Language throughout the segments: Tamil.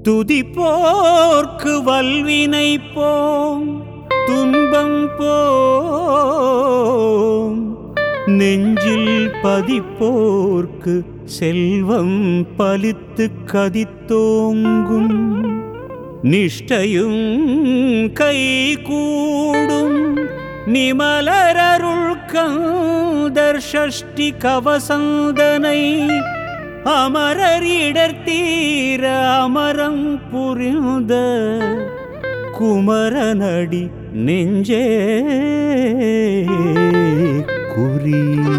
துதிப்போர்க்கு வல்வினை போம் துன்பம் போம் நெஞ்சில் பதிப்போர்க்கு செல்வம் பலித்து கதித்தோங்கும் நிஷ்டையும் கை கூடும் நிமலரருள் கந்தர் ஷஷ்டி கவசந்தனை அமரரிடர் தீர அமரம் புரிந்த குமரனடி நெஞ்சே குறி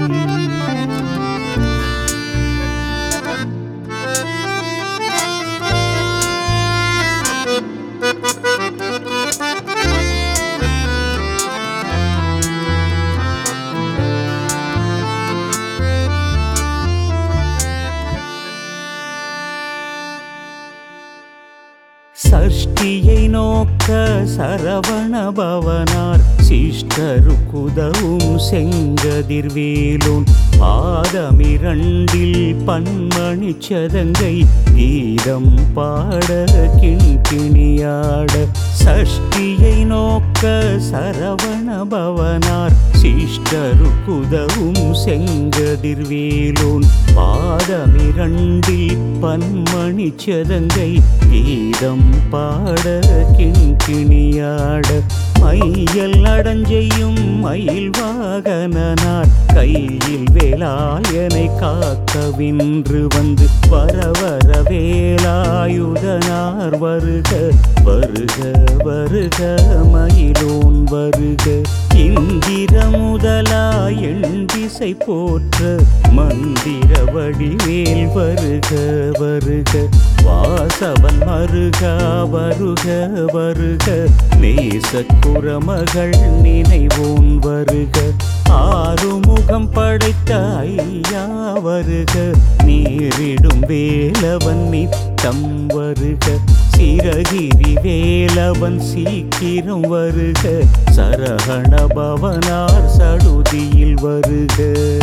சஷ்டியை நோக்க சரவண பவனார் சிஷ்டருக்குதவும் செங்கதிர்வேலோன் பாதமிரண்டில் பன்மணி சதங்கை கீதம் பாட கிண்கிணியாட சஷ்டியை நோக்க சரவண பவனார் சிஷ்டருக்குதவும் செங்கதிர்வேலோன் பாதமிரண்டில் பன்மணி சதங்கை கீதம் பாட கிண்கிணியாட மையல் அடஞ்செய்யும் மயில் வாகனார் கையில் வேலாயனை காக்கவின்று வந்து வர வர வேலாயுதனார் வருக வருக வருக மயிலோன் வருக இந்திர முதலா எண் திசை போற்ற மந்திர வடிவேல் வருக வருக வாசவன் மருக வருக வருக நேசக்குறமகள் நினைவோன் வருக ஆறுமுகம் படைத்த ஐயா வருக நேரிடும் வேலவன் நித்தம் வருக சிறகிரி வேலவன் சீக்கிரம் வருக சரகண பவனார் சடுதியில் வருக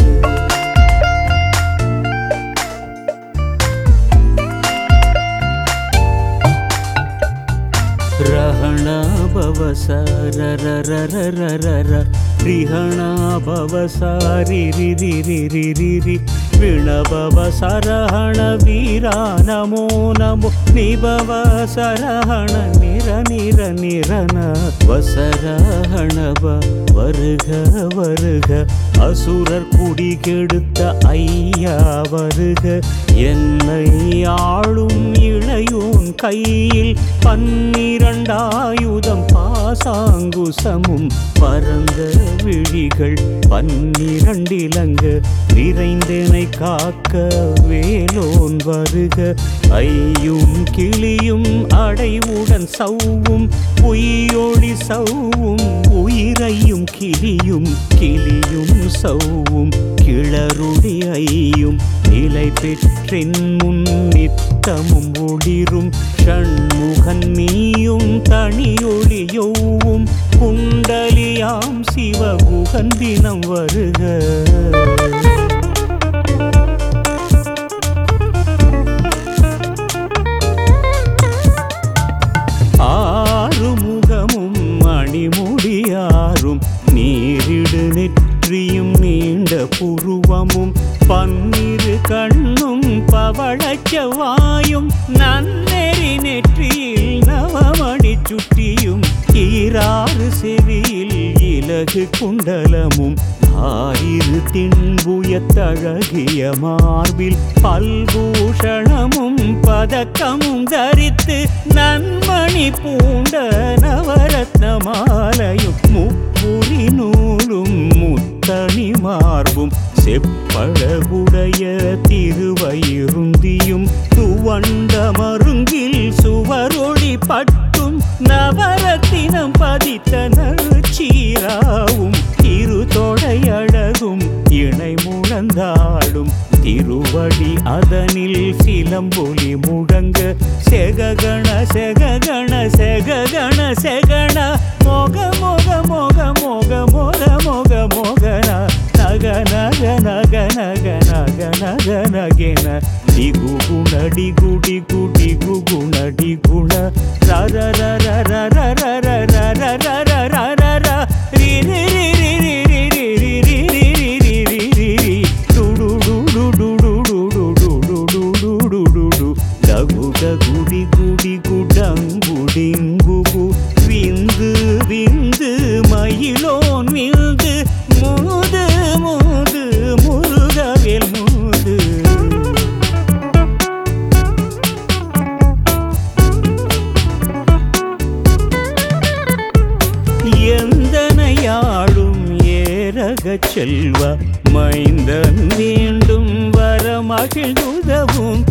ರಹಣ ಭವ ಸರರರರರರ ರಿಹಣ ಭವ ಸಾರಿ ರಿ ರಿ ರಿ ರಿ ರಿ ರಿ ವಿಣ ಭವ ಸರಹಣ ವೀರ ನಮೋ ನಮೋ ನಿಭವ ಸರಹಣ ನಿರ ನಿರ ನಿರನ வசரஹணப வருக வருக அசுரர் குடி கெடுத்த ஐயா வருக என்னை ஆளும் இளையோன் கையில் பன்னிரண்டாயுதம் பாசாங்குசமும் பரந்த விழிகள் பன்னிரண்டிலங்க நிறைந்தனை காக்க வேலோன் வருக ஐயும் கிளியும் அடைவுடன் சவ்வும் பொய்யொளி சவ்வும் உயிரையும் கிளியும் கிளியும் சவ்வும் கிளருடி ஐயும் நிலை பெற்றின் முன் நித்தமும் ஒளிரும் ஷண்முகன் நீயும் தனியொளியொவும் குண்டலியாம் சிவகுகன் தினம் வருக ஆறுமுகமும் மணிமுடியாரும் நீரிடு நெற்றியும் நீண்ட புருவமும் பன்னிரு கண்ணும் பவளச்சவாயும் நன்னெறி நெற்றியில் நவமணி சுட்டியும் ஈராறு செவியில் இலகு குண்டலமும் ஆயிரு தின்புயத்தழகிய மார்பில் பல்பூஷணமும் பதக்கமும் தரித்து நன்மணி பூண்ட நவரத்ன மாலையும் முப்புரி நூலும் முத்தணி மார்பும் செப்பழகுடைய திருவயிருந்தியும் துவண்ட மருங்கில் சுவரொளி பட்டும் நவரத்தினம் பதித்த நறுச்சீராவும் இரு தொடையழகும் இணை முழந்தாடும் திருவடி அதனில் சிலம்பொலி முழங்க செககண செககண செககண செகண மொக மொக மொக மொக மொக மொக மொகன நகர ನಗ ನಗ ನಗ ನಗ ನಗ ನಗೆನ ಡಿಗು ಗುಣ ಡಿಗು ಡಿಗು ಡಿಗು ಗುಣ ಡಿಗುಣ ರ ರ ರ ರ ರ ರ ರ ರ ರ ರ ರ ರ ರ ರ ರ ರಿ ರಿ ರಿ ರಿ ರಿ ರಿ ರಿ ರಿ ರಿ ರಿ ರಿ ರಿ ರಿ ರಿ ಡು ಡು ಡು ಡು ಡು ಡು ಡು ಡು ಡು ಡು ಡು ಡು ಡು ಡು ಡಗು ಡಗುಡಿ ಗುಡಿ குடங்குடிங்குகு விந்து விந்து மயிலோன் விந்து மூது மூது முருகவேல் மூது எந்தனையாளும் ஏரகச் செல்வ மைந்தன் வேண்டும் வர மகிழ்ந்துதவும்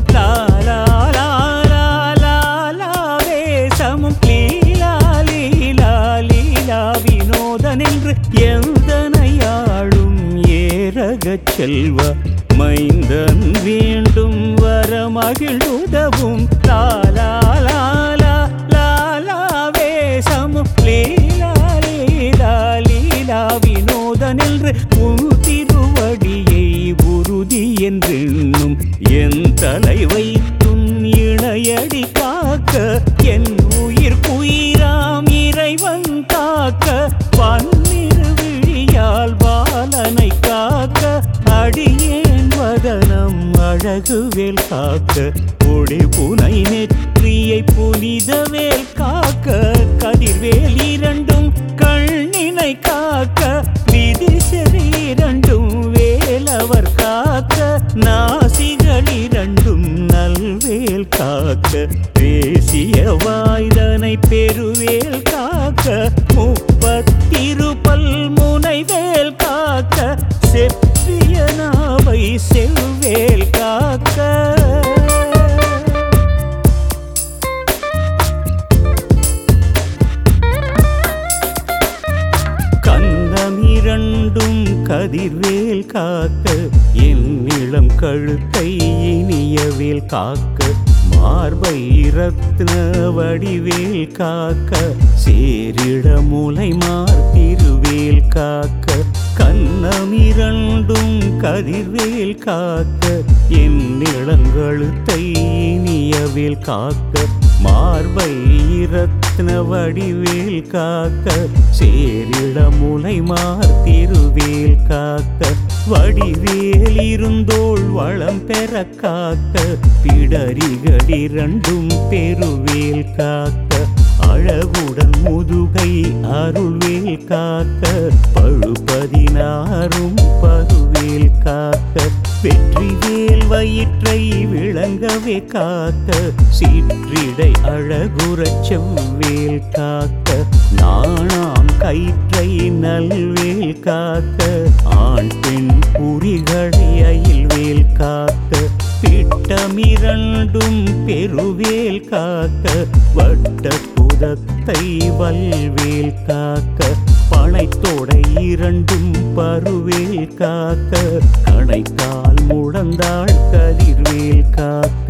லாலாலாலாவேசமும் லீலா லீலா லீலா வினோதன் என்று எந்தனையாளும் ஏரகச் செல்வ மைந்தன் வேண்டும் வர மகிழ்ந்துதவும் லாலாலாலா லாலாவேசமும் லீலா லீலா லீலா வினோதன் என்று உன் திருவடியை உறுதி என்றென்னும் என் தலை வைத்துன் இணையடி காக்க என் உயிர் குயிராம் இறைவன் காக்க பன்னிரு விழியால் பாலனை காக்க அடியேன் வதனம் அழகுவேல் காக்க ஒளி புனை நெற்றியை புனிதவேல் காக்க கதிர்வேல் இரண்டும் கண்ணினை காக்க விதி செறி இரண்டும் வேலவர் காக்க நாசிகள் இரண்டும் நல்வேல் காக்க பேசிய வாய்தனை பெருவேல் காக்க முப்பத்திருபல் முனைவேல் காக்க செப்பிய நாவை செவ்வேல் காக்க கந்தம் இரண்டும் கதிர்வேல் காக்க என் இளம் கழுத்தை இனியவேல் காக்க மார்பை ரத்ன வடிவேல் காக்க சேரிட முலை மார்த்திருவேல் காக்க கண்ணம் இரண்டும் கதிர்வேல் காக்க என் இளங்கழுத்தை இனியவேல் காக்க மார்பை ரத்ன வடிவேல் காக்க சேரிட முலை மார்த்திருவேல் காக்க வடிவேல் இருந்தோள் வளம் பெற காக்க பிடரிகள் இரண்டும் பெருவேல் காக்க அழகுடன் முதுகை அருள்வேல் காக்க பழுபதினாரும் பருவேல் காக்க வெற்றிவேல் வயிற்றை விளங்கவே காக்க சீற்றிடை அழகுறச் செவ்வேல் காக்க நாணாம் கயிற்றை நல்வேல் காக்க ஆண் பெண் குறிகளை அயில்வேல் காக்க பிட்டமிரண்டும் பெருவேல் காக்க வட்ட புதத்தை வல்வேல் காக்க பனைத்தோடை இரண்டும் பருவேல் காக்க கணைக்கால் முழந்தாள் கதிர்வேல் காக்க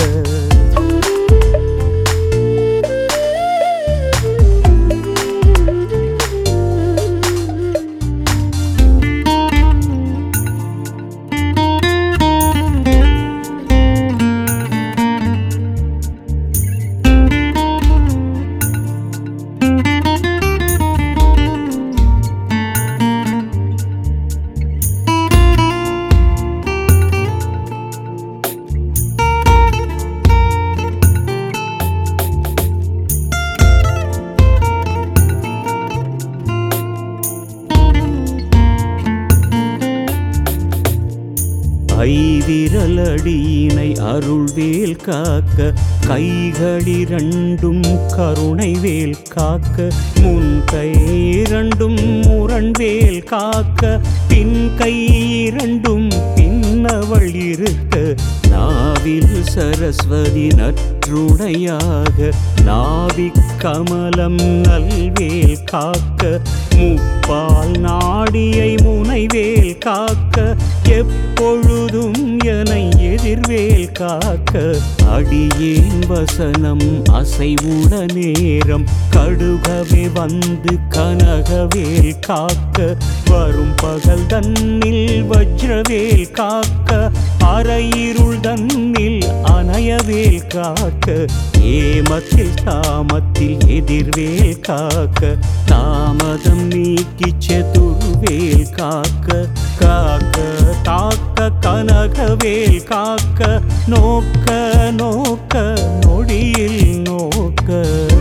ஐவிரலடியினை அருள்வேல் காக்க கைகளிரண்டும் கருணை வேல் காக்க முன் கை இரண்டும் முரண்வேல் காக்க பின் கை இரண்டும் பின்னவள் இருக்க நாவில் சரஸ்வதி நற்றுணையாக நாவிக் கமலம் நல்வேல் காக்க முப்பால் நாடியை முனைவேல் காக்க எப்பொழுதும் என எதிர்வேல் காக்க அடியேன் வசனம் அசைவுட நேரம் கடுகவே வந்து கனகவேல் காக்க வரும் பகல் தன்னில் வஜ்ரவேல் காக்க அரையிருள் தன்னில் அணையவேல் காக்க ஏமத்தில் தாமத்தில் எதிர்வேல் காக்க தாமதம் நீக்கி செதுர்வேல் காக்க காக்க தாக்க கனகவேல் காக்க நோக்க நோக்க நொடியில் நோக்க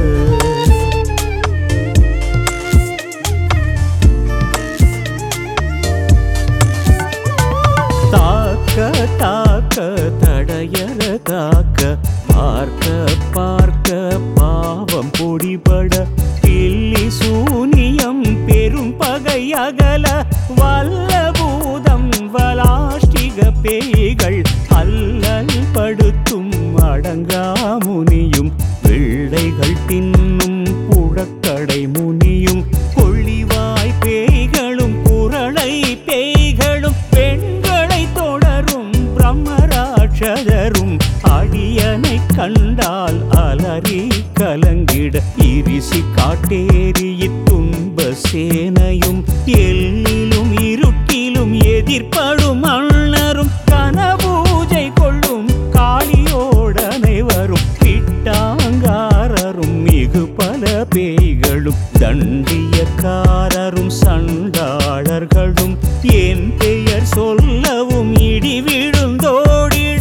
தாக்க தாக்க தடையற தாக்க பார்க்க பார்க்க பாவம் பொடிபட பில்லி சூனியம் பெரும் பகை அகல வல்ல பூதம் வலாஷ்டிக பேய்கள் அல்லல் படுத்தும் அடங்கா முனியும் பிள்ளைகள் தின்னும் புழக்கடை முனியும் கொள்ளிவாய் பேய்களும் குரளை பேய்களும் பெண்களை தொடரும் பிரம்மராட்சதரும் அடியனை கண்டால் அலறி கலங்கிட இரிசி காட்டேரி துன்ப சேனையும் எல்லிலும் இருட்டிலும் எதிர்ப்படும் அண்ணரும் கனபூஜை கொள்ளும் காளியோடனை வரும் கிட்டாங்காரரும் மிகு பல பேய்களும் தண்டியக்காரரும் சண்டாளர்களும் என் பெயர் சொல்லவும் இடி விழுந்தோடிட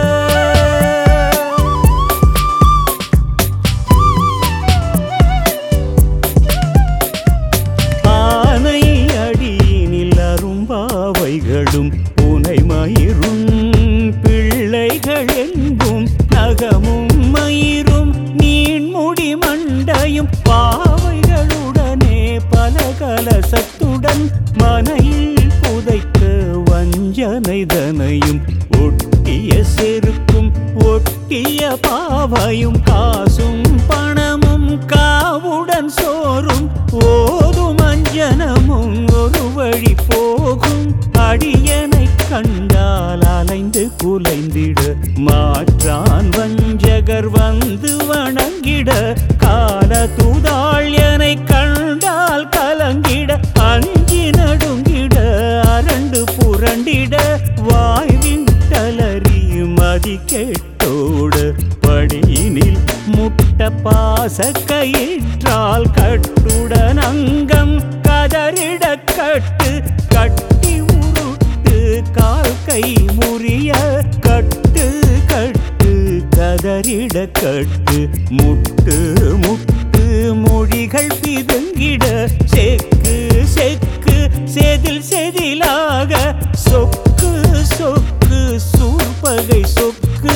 ஆனை அடியினில் அரும்பாவைகளும் புனை மயிரும் பிள்ளைகள் எங்கும் நகமும் மயிரும் நீண்முடி மண்டையும் பாவைகளுடனே பல கலசத்துடன் மனையில் புதைக்க வஞ்சனைதனையும் ஒட்டிய செருக்கும் ஒட்டிய பாவையும் காசும் பணமும் காவுடன் சோறும் ஓதும் அஞ்சனமும் ஒரு வழி போகும் அடியனை கண்டால் அலைந்து குலைந்திட மாற்றான் வஞ்சகர் வந்து வணங்கிட கால தூதாள் எனை கண்டால் கலங்கிட அஞ்சி நடுங்கிட அரண்டு புரண்டிட வாய் விட்டலறி மதி கெட்டோடு படியினில் முட்ட பாச கயிற்றால் கட்டுடன் அங்கம் கதறிட கட்டு கட்டி உருட்டு கால் கை முறிய கட்டு கட்டு கதறிட கட்டு முட்டு முட்டு மொழிகள் பிதுங்கிட செக்கு செக்கு செதில் செதிலாக சொக்கு சொக்கு சூர்பகை சொக்கு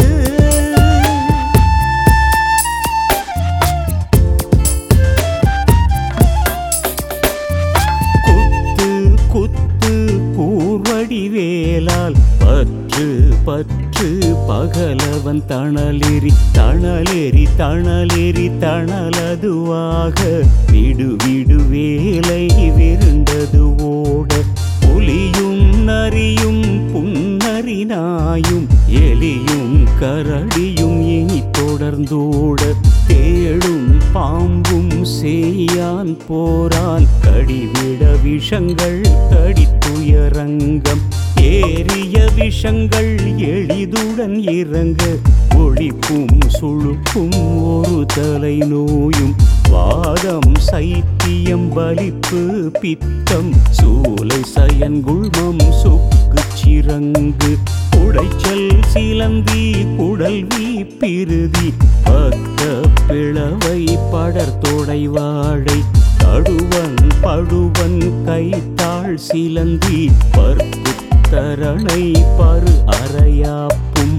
குத்து குத்து கூர்வடி வேலால் பற்று பற்று பகலவன் தணலெறி தணலெறி தணலெறி தணலதுவாக விடு விடு வேலை விருண்டது ஓட புலியும் நரியும் புன்னரி நாயும் எலியும் கரடியும் இனி தொடர்ந்தோட தேடும் பாம்பும் செய்யான் போரான் கடிவிட விஷங்கள் கடித்துயரங்கம் ஏறிய விஷங்கள் எளிதுடன் இறங்க ஒழிப்பும் சுழுப்பும் ஒரு தலை நோயும் வாதம் சைத்தியம் பலிப்பு பித்தம் சூலை சயன்குள்மம் சுக்கு சிறங்கு உடைச்சல் சிலந்தி குடல்வி பிருதி பக்க பிளவை படர்தொடை வாழை தடுவன் படுவன் கைத்தாள் சிலந்தி பர்க்குத்தரணை பரு அறையாப்பும்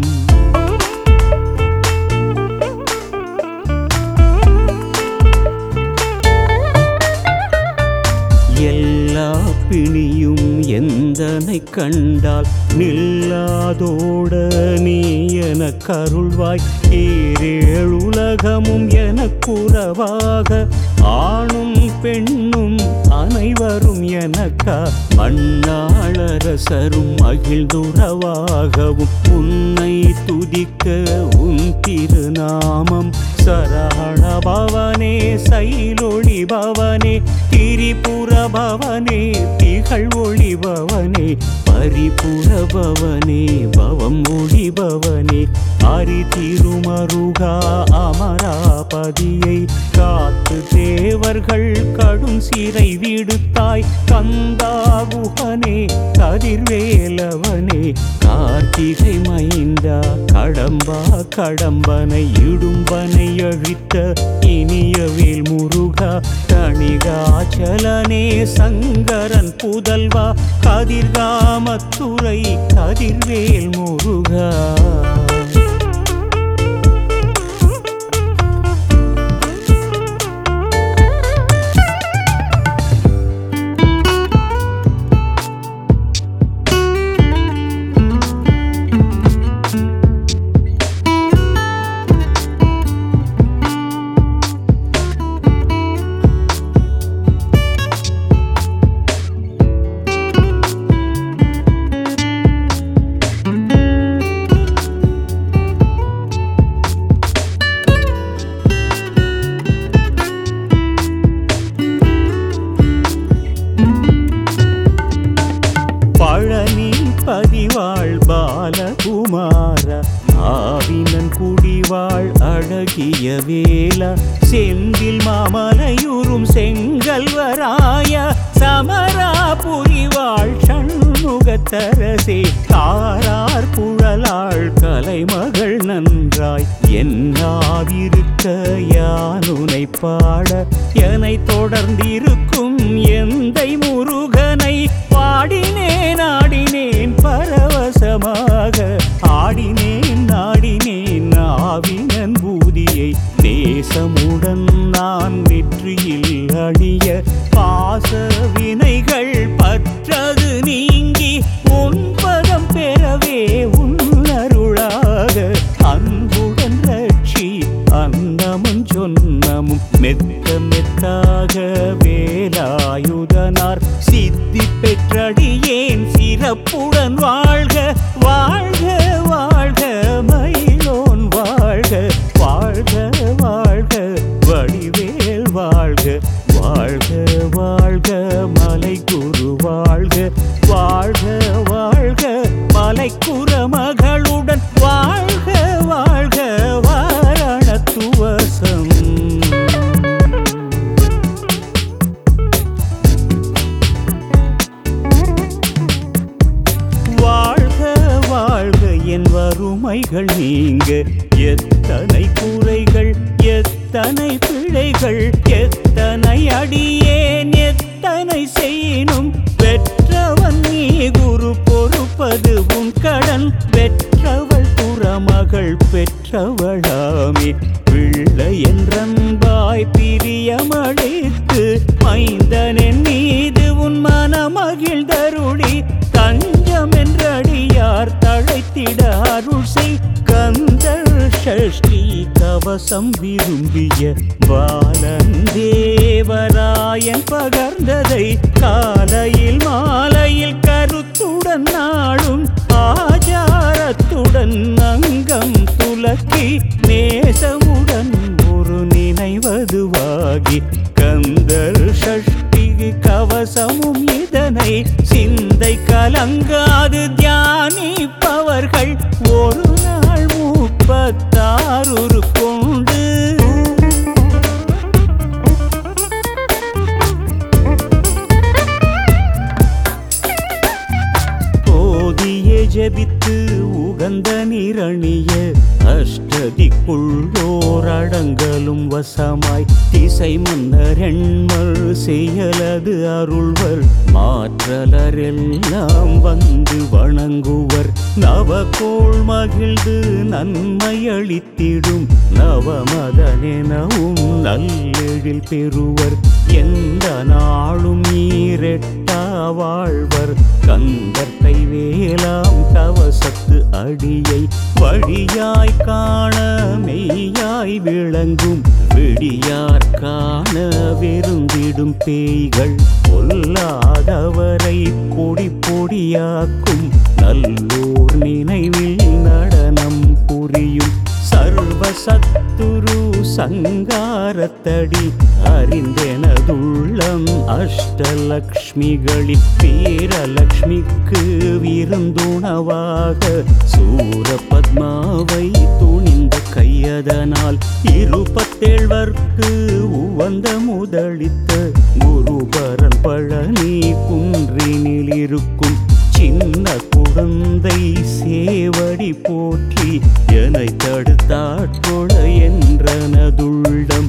எல்லா பிணியும் எந்தனை கண்டால் நில்லாதோட நீ என கருள்வாய் ஈரேழுலகமும் எனக்குறவாக ஆணும் பெண்ணும் அனைவரும் எனக்கா மண்ணாளரசரும் மகிழ்ந்துறவாகவும் உன்னை துதிக்க உன் திருநாமம் சரவண பவனே சைலொளி பவனே திரிபுர பவனே திகழ் ஒளி பவனே பரிபுர பவனே பவம் ஒளி பவனே அரி திருமருகா அமராபதியை காத்து தேவர்கள் கடும் சிறை விடுத்தாய் கந்தாகுகனே கதிர்வேலவனே கார்த்திகை மைந்தா கடம்பா கடம்பனை இடும்பனை அழித்த இனியவேல் முருகா தணிகாச்சலனே சங்கரன் புதல்வா கதிர்காமத்துறை கதிர்வேல் முருகா பழனி பதிவாள் பாலகுமார ஆவினன் குடிவாள் அழகிய வேல செந்தில் மாமலையுறும் செங்கல்வராய சமரா புரிவாள் சண்முகத்தரசே தாரார் புழலாள் கலைமகள் நன்றாய் என்னாவிருக்க யானுனை பாட எனை தொடர்ந்திருக்கும் எந்தை முருகனை பாடினேன் ஆடினேன் பரவசமாக ஆடினேன் நாடினேன் ஆவினன் பூதியை நேசமுடன் நான் வெற்றியில் அழிய பாச வினைகள் பற்றது நீங்கி உன் பதம் பெறவே உன்னருளாக அன்புடன் ரட்சி அன்னமும் சொன்னமும் மெத்த மெத்தாக வேலாயுதனார் சித்தி பெற்றடியேன் சிறப்புடன் வாழ்க வாழ்க வாழ்க மயிலோன் வாழ்க வாழ்க வாழ்க வடிவேல் வாழ்க வாழ்க வாழ்க மலை குரு வாழ்க வாழ்க வாழ்க மலைக்குற மகளுடன் வாழ்க வாழ்க வாரணத்துவசம் வாழ்க வாழ்க என் வறுமைகள் நீங்க எத்தனை குறைகள் எத்தனை பிழைகள் எத்தனை அடியேன் எத்தனை செய்யினும் பெற்றவன் நீ குரு பொறுப்பது உன் கடன் பெற்றவள் புறமகள் பெற்றவளாமே பிள்ளை என்றன்பாய் பிரியமளித்து மைந்தனின் மீது உன் மனமகிழ்ந்தருளி தஞ்சம் என்றடியார் தழைத்திட அருள் செய் கந்தர் ஷஷ்டி கவசம் விரும்பிய பாலன் தேவராயன் பகர்ந்ததை காலையில் மாலையில் கருத்துடன் நாளும் ஆச்சாரத்துடன் அங்கம் துலக்கி நேசமுடன் ஒரு நினைவதுவாகி கந்தர் ஷஷ்டி கவசமும் இதனை சிந்தை கலங்காது தியானிப்பவர்கள் ஒரு நாள் முப்பத்தாறு கொண்டு போதிய ஜெபித்து உகந்த நிரணிய அஷ்டதிக்குள்ளோர் அடங்கலும் வசமாய் திசை மன்னர் எண்மல் செயலது அருள்வர் மாற்றலரெல்லாம் வந்து வணங்குவர் நவகோள் மகிழ்ந்து நன்மை அளித்திடும் நவமதனெனவும் நல்லெழில் பெறுவர் எந்த நாளும் நீரெட்டா வாழ்வர் கந்தர்த்தை வேலாம் கவசத்து அடியை வழியாய் காண மெய்யாய் விளங்கும் விடியார் காண விருந்திடும் பேய்கள் பொல்லாதவரை பொடி பொடியாக்கும் நல்லோர் நினைவில் நடனம் புரியும் சர்வ சத்துரு சங்காரத்தடி அறிந்தெனதுள்ளம் அஷ்டலக்ஷ்மிகளில் வீரலக்ஷ்மிக்கு விருந்துணவாக சூரபத்மாவை துணிந்த கையதனால் இருபத்தேழ்வர்க்கு உவந்த முதளித்த குருபரன் பழனி குன்றினில் இருக்கும் சின்ன குழந்தை சேவடி போற்றி என்னை தடுத்தாட்கொள என்றனதுள்ளம்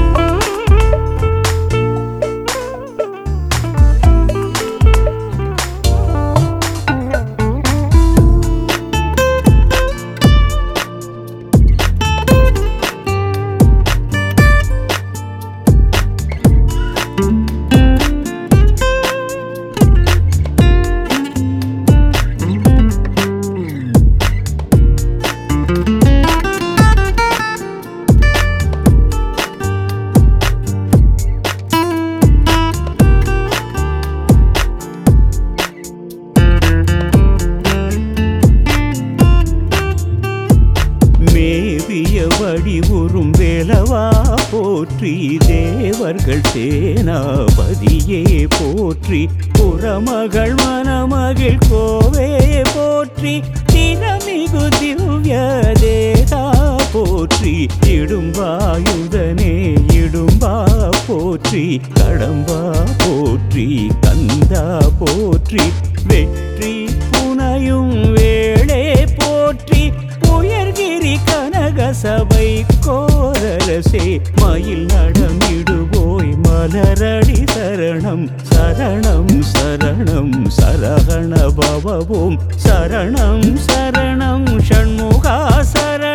மேவிய வடிவுறும் வேலவா போற்றி தேவர்கள் சேனாபதியே போற்றி புறமகள் மணமகிழ் கோவே போற்றி திறமிகு திவ்ய தேதா போற்றி இடும்பாயுதனே இடும்பா போற்றி கடம்பா போற்றி கந்தா போற்றி வெற்றி புனையும் வேளே போற்றி உயர்கிரி கனக சபை கோரரசே மயில் நடமிடுவோய் மலரடி சரணம் சரணம் சரணம் சரகண பவவும் சரணம் சரணம் ஷண்முகா சரணம்